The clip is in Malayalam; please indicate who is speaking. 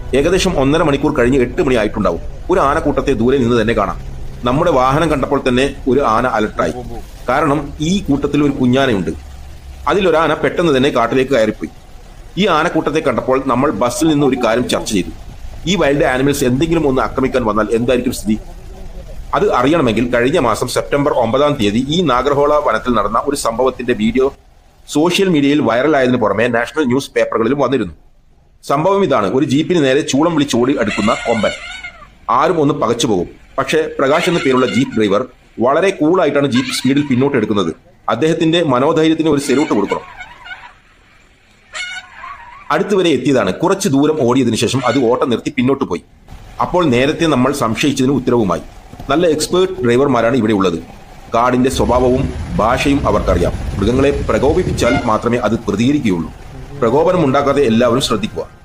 Speaker 1: ഏകദേശം ഒന്നര മണിക്കൂർ കഴിഞ്ഞ് എട്ട് മണി ആയിട്ടുണ്ടാവും ഒരു ആനക്കൂട്ടത്തെ ദൂരെ നിന്ന് തന്നെ കാണാം നമ്മുടെ വാഹനം കണ്ടപ്പോൾ തന്നെ ഒരു ആന അലർട്ടായി കാരണം ഈ കൂട്ടത്തിൽ ഒരു കുഞ്ഞാനയുണ്ട് അതിലൊരാന പെട്ടെന്ന് തന്നെ കാട്ടിലേക്ക് കയറിപ്പോയി ഈ ആനക്കൂട്ടത്തെ കണ്ടപ്പോൾ നമ്മൾ ബസ്സിൽ നിന്ന് ഒരു കാര്യം ചർച്ച ചെയ്തു ഈ വൈൽഡ് ആനിമൽസ് എന്തെങ്കിലും ഒന്ന് ആക്രമിക്കാൻ വന്നാൽ എന്തായിരിക്കും സ്ഥിതി അത് അറിയണമെങ്കിൽ കഴിഞ്ഞ മാസം സെപ്റ്റംബർ ഒമ്പതാം തീയതി ഈ നാഗർഹോള വനത്തിൽ നടന്ന ഒരു സംഭവത്തിന്റെ വീഡിയോ സോഷ്യൽ മീഡിയയിൽ വൈറലായതിനു പുറമെ നാഷണൽ ന്യൂസ് പേപ്പറുകളിലും വന്നിരുന്നു സംഭവം ഇതാണ് ഒരു ജീപ്പിന് നേരെ ചൂളം വിളിച്ചോടി അടുക്കുന്ന കൊമ്പൻ ആരും ഒന്ന് പകച്ചു പോകും പക്ഷേ പ്രകാശ് എന്ന പേരുള്ള ജീപ്പ് ഡ്രൈവർ വളരെ കൂളായിട്ടാണ് ജീപ്പ് സ്പീഡിൽ പിന്നോട്ട് എടുക്കുന്നത് അദ്ദേഹത്തിന്റെ മനോധൈര്യത്തിന് ഒരു സെലൂട്ട് കൊടുക്കണം അടുത്തുവരെ എത്തിയതാണ് കുറച്ച് ദൂരം ഓടിയതിനു ശേഷം അത് ഓട്ടം നിർത്തി പിന്നോട്ട് പോയി അപ്പോൾ നേരത്തെ നമ്മൾ സംശയിച്ചതിന് ഉത്തരവുമായി നല്ല എക്സ്പേർട്ട് ഡ്രൈവർമാരാണ് ഇവിടെ ഉള്ളത് കാടിന്റെ സ്വഭാവവും ഭാഷയും അവർക്കറിയാം മൃഗങ്ങളെ പ്രകോപിപ്പിച്ചാൽ മാത്രമേ അത് പ്രതികരിക്കുകയുള്ളൂ പ്രകോപനം ഉണ്ടാക്കാതെ എല്ലാവരും ശ്രദ്ധിക്കുക